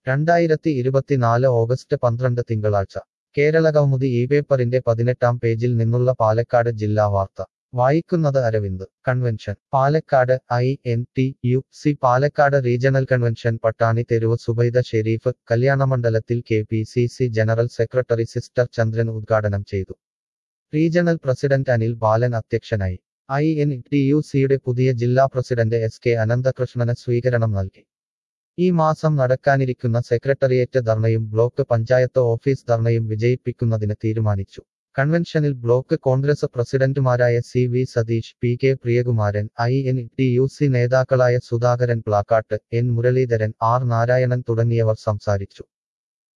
രണ്ടായിരത്തി ഇരുപത്തിനാല് ഓഗസ്റ്റ് പന്ത്രണ്ട് തിങ്കളാഴ്ച കേരള കൗമുദി ഈ പേപ്പറിന്റെ പതിനെട്ടാം പേജിൽ നിന്നുള്ള പാലക്കാട് ജില്ലാ വാർത്ത വായിക്കുന്നത് Aravind convention Palakkad I N T U C Palakkad regional convention Pattani തെരുവ് സുബൈദ ഷെരീഫ് കല്യാണമണ്ഡലത്തിൽ K P C C general secretary sister Chandran ഉദ്ഘാടനം ചെയ്തു റീജണൽ പ്രസിഡന്റ് അനിൽ ബാലൻ അധ്യക്ഷനായി ഐ എൻ ടി യു സിയുടെ പുതിയ ജില്ലാ പ്രസിഡന്റ് എസ് കെ അനന്തകൃഷ്ണന് സ്വീകരണം നൽകി ഈ മാസം നടക്കാനിരിക്കുന്ന സെക്രട്ടേറിയറ്റ് ധർണയും ബ്ലോക്ക് പഞ്ചായത്ത് ഓഫീസ് ധർണയും വിജയിപ്പിക്കുന്നതിന് തീരുമാനിച്ചു കൺവെൻഷനിൽ ബ്ലോക്ക് കോൺഗ്രസ് പ്രസിഡന്റുമാരായ C V Satheesh P K Priyakumaran I N T U C നേതാക്കളായ സുധാകരൻ പ്ലാക്കാട്ട് എൻ മുരളീധരൻ ആർ നാരായണൻ തുടങ്ങിയവർ സംസാരിച്ചു